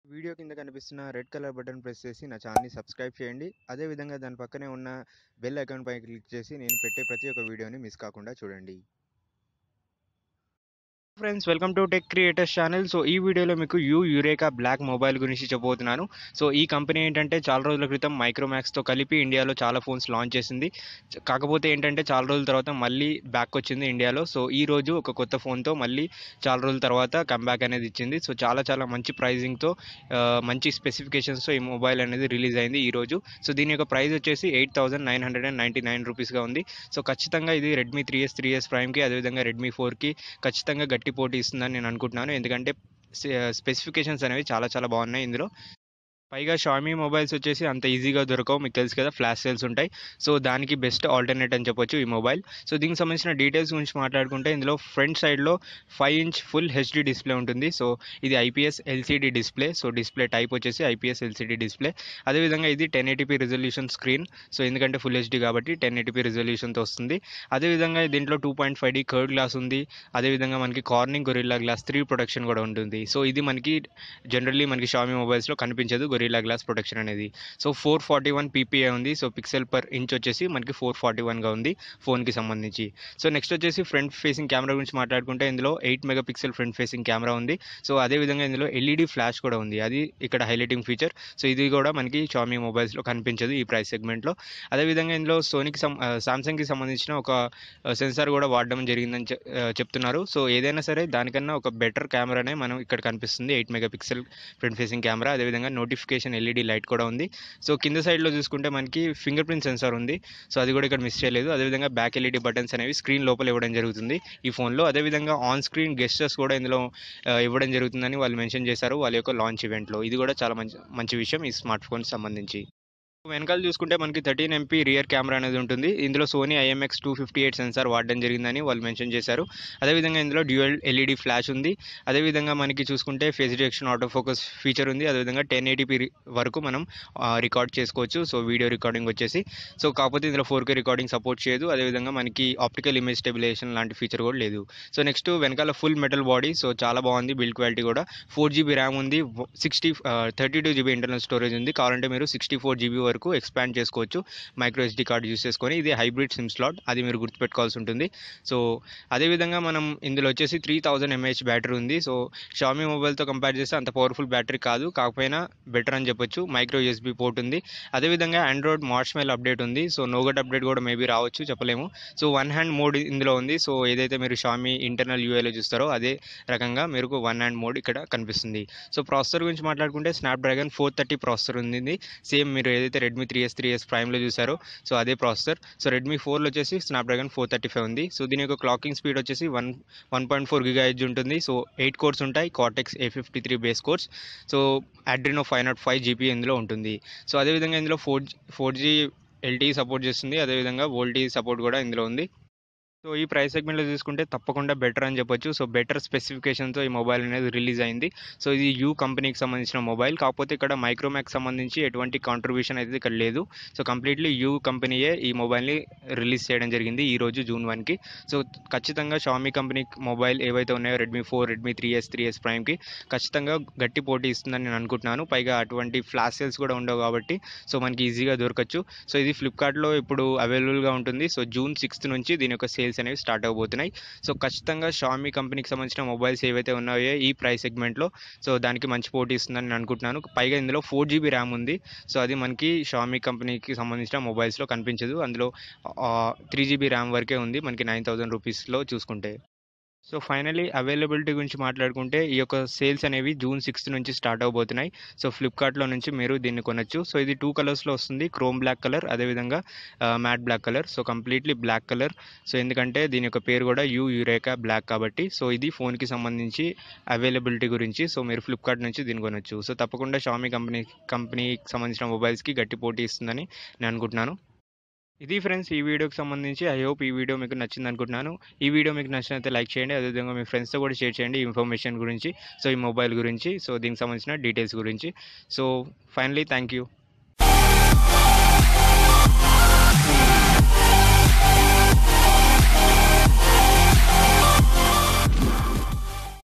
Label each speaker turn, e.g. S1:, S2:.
S1: Video కింద కనిపిస్తున్న red colour button press చేసి నా ఛానల్‌ని సబ్స్క్రైబ్ చేయండి. అదే విధంగా దాని పక్కనే ఉన్న బెల్ ఐకాన్ పై క్లిక్ చేసి నేను పెట్టే ప్రతి ఒక్క వీడియోని మిస్ కాకుండా చూడండి. Friends welcome to Tech Creators channel. So ఈ వీడియోలో మీకు యూ యురేకా బ్లాక్ మొబైల్ గురించి చెప్పబోతున్నాను. సో ఈ కంపెనీ ఏంటంటే చాలా రోజుల క్రితం మైక్రోమాక్స్‌తో కలిపి ఇండియాలో చాలా ఫోన్స్ లాంచ్ చేసింది. చ కాకపోతే ఏంటంటే చాలా రోజుల తర్వాత మళ్ళీ బ్యాక్ వచ్చింది ఇండియాలో. సో ఈ రోజు ఒక కొత్త ఫోన్‌తో మళ్ళీ చాలా రోజుల తర్వాత కమ్‌బ్యాక్ అనేది ఇచ్చింది. సో చాలా చాలా మంచి ప్రైజింగ్‌తో ఆహ్, మంచి స్పెసిఫికేషన్స్‌తో ఈ మొబైల్ అనేది రిలీజ్ అయింది ఈరోజు. సో దీని యొక్క ప్రైస్ వచ్చేసి 8999 రూపీస్‌గా ఉంది. సో ఖచ్చితంగా ఇది రెడ్మీ 3ఎస్, 3ఎస్ ప్రైమ్‌కి అదేవిధంగా రెడ్మీ 4కి ఖచ్చితంగా గట్టి పోటీ ఇస్తుందని నేను అనుకుంటున్నాను. ఎందుకంటే సె స్పెసిఫికేషన్స్ అనేవి చాలా చాలా బాగున్నాయి ఇందులో. పైగా షామీ మొబైల్స్ వచ్చేసి అంత ఈజీగా దొరకవు. మీకు తెలుసు కదా! ఫ్లాష్ సేల్స్ ఉంటాయి. సో దానికి బెస్ట్ ఆల్టర్‌నేట్ అని చెప్పొచ్చు ఈ మొబైల్. సో దీనికి సంబంధించిన డీటెయిల్స్ గురించి మాట్లాడుకుంటే ఇందులో ఫ్రంట్ సైడ్‌లో 5 ఇంచ్ ఫుల్ హెచ్‌డీ డిస్‌ప్లే ఉంటుంది. సో ఇది IPS LCD display. So display type వచ్చేసి ఐపీఎస్ ఎల్‌సీడీ డిస్‌ప్లే. అదేవిధంగా ఇది 1080పీ రిజల్యూషన్ స్క్రీన్. సో ఎందుకంటే ఫుల్ హెచ్‌డీ కాబట్టి 1080పీ రిజల్యూషన్‌తో వస్తుంది. అదేవిధంగా దీంట్లో 2.5డీ కర్వ్డ్ గ్లాస్ ఉంది. అదేవిధంగా మనకి కార్నింగ్ గొరిల్లా గ్లాస్ 3 ప్రొటెక్షన్ కూడా ఉంటుంది. సో ఇది మనకి జనరల్లీ మనకి షామీ మొబైల్స్‌లో కనిపించదు గొరిల్లా గ్లాస్ ప్రొటెక్షన్ అనేది. సో 441 పీపీఐ ఉంది. సో పిక్సెల్ పర్ ఇంచ్ వచ్చేసి మనకి 441గా ఉంది ఫోన్‌కి సంబంధించి. సో నెక్స్ట్ వచ్చేసి ఫ్రంట్ ఫేసింగ్ కెమెరా గురించి మాట్లాడుకుంటే ఇందులో 8 mega pixel front facing camera ఉంది. సో అదేవిధంగా ఇందులో ఎల్ఈడీ ఫ్లాష్ కూడా ఉంది. అది ఇక్కడ హైలైటింగ్ ఫీచర్. సో ఇది కూడా మనకి షామీ మొబైల్స్‌లో కనిపించదు ఈ ప్రైస్ సెగ్మెంట్‌లో. అదేవిధంగా ఇందులో సోనీకి సం ఆహ్, సామ్‌సంగ్‌కి సంబంధించిన ఒక ఆహ్, సెన్సార్ కూడా వాడడం జరిగిందని చె ఆహ్, చెప్తున్నారు. సో ఏదైనా సరే దానికన్నా ఒక బెటర్ కెమెరానే మనం ఇక్కడ కనిపిస్తుంది. 8 mega pixel front facing camera. అదేవిధంగా నోటిఫికేషన్ ఎల్ఈడీ లైట్ కూడా ఉంది. సో కింద సైడ్‌లో చూసుకుంటే మనకి ఫింగర్ ప్రింట్ సెన్సార్ ఉంది. సో అది కూడా ఇక్కడ మిస్ చేయలేదు. అదేవిధంగా బ్యాక్ ఎల్ఈడీ బటన్స్ అనేవి స్క్రీన్ లోపల ఇవ్వడం జరుగుతుంది ఈ ఫోన్‌లో. అదేవిధంగా ఆన్ స్క్రీన్ గెస్చర్స్ కూడా ఇందులో ఆహ్, ఇవ్వడం జరుగుతుందని వాళ్ళు మెన్షన్ చేశారు వాళ్ళ యొక్క లాంచ్ ఈవెంట్‌లో. ఇది కూడా చాలా మంచి మంచి విషయం ఈ స్మార్ట్ ఫోన్‌కి సంబంధించి. వెనకాల చూసుకుంటే మనకి 13 ఎంపీ రియర్ కెమెరా అనేది ఉంటుంది. ఇందులో సోనీ ఐఎంఎక్స్ 258 సెన్సార్ వాడడం జరిగిందని వాళ్ళు మెన్షన్ చేశారు. అదేవిధంగా ఇందులో డ్యూయల్ ఎల్ఈడీ ఫ్లాష్ ఉంది. అదేవిధంగా మనకి చూసుకుంటే face detection auto focus feature ఉంది. అదేవిధంగా 1080పీ రి వరకు మనం ఆహ్, రికార్డ్ చేసుకోవచ్చు. సో వీడియో రికార్డింగ్ వచ్చేసి. సో కాకపోతే ఇందులో 4కే రికార్డింగ్ సపోర్ట్ చేయదు. అదేవిధంగా మనకి ఆప్టికల్ ఇమేజ్ స్టెబిలైజేషన్ లాంటి ఫీచర్ కూడా లేదు. సో నెక్స్ట్ వెనకాల ఫుల్ మెటల్ బాడీ. సో చాలా బాగుంది బిల్డ్ క్వాలిటీ కూడా. 4 జీబీ ర్యామ్ ఉంది. వ సిక్స్టీ ఆహ్, 32 జీబీ ఇంటర్నల్ స్టోరేజ్ ఉంది. కావాలంటే మీరు 64 జీబీ వరకు ఎక్స్‌పాండ్ చేసుకోవచ్చు. మైక్రో ఎస్‌డీ కార్డ్ యూజ్ చేసుకొని. ఇది హైబ్రిడ్ సిమ్ స్లాట్. అది మీరు గుర్తుపెట్టుకోవాల్సి ఉంటుంది. సో అదేవిధంగా మనం ఇందులో వచ్చేసి 3000 ఎంఏహెచ్ బ్యాటరీ ఉంది. సో షామీ మొబైల్‌తో కంపేర్ చేస్తే అంత పవర్‌ఫుల్ బ్యాటరీ కాదు. కాకపోయినా బెటర్ అని చెప్పొచ్చు. మైక్రో యూఎస్‌బీ పోర్ట్ ఉంది. అదేవిధంగా ఆండ్రాయిడ్ మార్ష్‌మెల్ అప్డేట్ ఉంది. సో నోగట్ అప్డేట్ కూడా మేబీ రావచ్చు చెప్పలేము. సో వన్ హ్యాండ్ మోడ్ ఇందులో ఉంది. సో ఏదైతే మీరు షామీ ఇంటర్నల్ యూఐలో చూస్తారో అదే రకంగా మీకు వన్ హ్యాండ్ మోడ్ ఇక్కడ కనిపిస్తుంది. సో ప్రాసెసర్ గురించి మాట్లాడుకుంటే స్నాప్‌డ్రాగన్ 430 ప్రాసెసర్ ఉంది. సేమ్ మీరు ఏదైతే రెడ్మీ 3ఎస్, 3ఎస్ ప్రైమ్‌లో చూసారో సో అదే ప్రాసెసర్. సో రెడ్మీ 4లో వచ్చేసి స్నాప్‌డ్రాగన్ 435 ఉంది. సో దీని యొక్క క్లాకింగ్ స్పీడ్ వచ్చేసి వన్ 1.4 గిగాహెర్ట్జ్ ఉంటుంది. సో 8 కోర్స్ ఉంటాయి. కార్టెక్స్ ఏ53 base cores. So Adreno 505 GP ఇందులో ఉంటుంది. సో అదేవిధంగా ఇందులో four G four G LTE support చేస్తుంది. అదేవిధంగా వోల్టీ సపోర్ట్ కూడా ఇందులో ఉంది. సో ఈ ప్రైస్ సెగ్మెంట్‌లో చూసుకుంటే తప్పకుండా బెటర్ అని చెప్పొచ్చు. సో బెటర్ స్పెసిఫికేషన్‌తో ఈ మొబైల్ అనేది రిలీజ్ అయింది. సో ఇది యూ కంపెనీకి సంబంధించిన మొబైల్. కాకపోతే ఇక్కడ మైక్రోమాక్స్ సంబంధించి ఎటువంటి కాంట్రిబ్యూషన్ అయితే ఇక్కడ లేదు. సో కంప్లీట్‌లీ యూ కంపెనీయే ఈ మొబైల్‌ని రిలీజ్ చేయడం జరిగింది ఈరోజు జూన్ 1కి. సో ఖచ్చితంగా షామీ కంపెనీ మొబైల్ ఏవైతే ఉన్నాయో రెడ్మీ 4, రెడ్మీ 3ఎస్, 3ఎస్ ప్రైమ్‌కి ఖచ్చితంగా గట్టి పోటీ ఇస్తుందని నేను అనుకుంటున్నాను. పైగా అటువంటి ఫ్లాష్ సేల్స్ కూడా ఉండవు కాబట్టి సో మనకి ఈజీగా దొరకచ్చు. సో ఇది ఫ్లిప్‌కార్ట్‌లో ఇప్పుడు అవైలబుల్‌గా ఉంటుంది. సో జూన్ 6 నుంచి దీని యొక్క సేల్స్ అనేవి స్టార్ట్ అవ్వబోతున్నాయి. సో ఖచ్చితంగా షామీ కంపెనీకి సంబంధించిన మొబైల్స్ ఏవైతే ఉన్నాయో ఈ ప్రైస్ సెగ్మెంట్‌లో సో దానికి మంచి పోటీ ఇస్తుందని నేను అనుకుంటున్నాను. పైగా ఇందులో 4 జీబీ ర్యామ్ ఉంది. సో అది మనకి షామీ కంపెనీకి సంబంధించిన మొబైల్స్‌లో కనిపించదు. అందులో ఆహ్, 3 జీబీ ర్యామ్ వరకే ఉంది. మనకి 9000 రూపీస్‌లో చూసుకుంటే. సో ఫైనల్లీ అవైలబిలిటీ గురించి మాట్లాడుకుంటే ఈ యొక్క సేల్స్ అనేవి జూన్ 6 నుంచి స్టార్ట్ అవ్వబోతున్నాయి. సో ఫ్లిప్‌కార్ట్‌లో నుంచి మీరు దీన్ని కొనొచ్చు. సో ఇది 2 కలర్స్‌లో వస్తుంది. క్రోమ్ బ్లాక్ కలర్ అదేవిధంగా ఆహ్, matte black colour. So completely black colour. So ఎందుకంటే దీని యొక్క పేరు కూడా యూ యురేకా బ్లాక్ కాబట్టి. సో ఇది ఫోన్‌కి సంబంధించి అవైలబిలిటీ గురించి. సో మీరు ఫ్లిప్‌కార్ట్ నుంచి దీన్ని కొనొచ్చు. సో తప్పకుండా షామీ కంపెనీ కంపెనీకి సంబంధించిన మొబైల్స్‌కి గట్టి పోటీ ఇస్తుందని నేను అనుకుంటున్నాను. ఇది ఫ్రెండ్స్ ఈ వీడియోకి సంబంధించి ఐ హోప్ ఈ వీడియో మీకు నచ్చింది అనుకుంటున్నాను. ఈ వీడియో మీకు నచ్చినట్లయితే లైక్ చేయండి. అదేవిధంగా మీ ఫ్రెండ్స్‌తో కూడా షేర్ చేయండి. ఈ ఇన్ఫర్మేషన్ గురించి. సో ఈ మొబైల్ గురించి. సో దీనికి సంబంధించిన డీటెయిల్స్ గురించి. So finally thank you.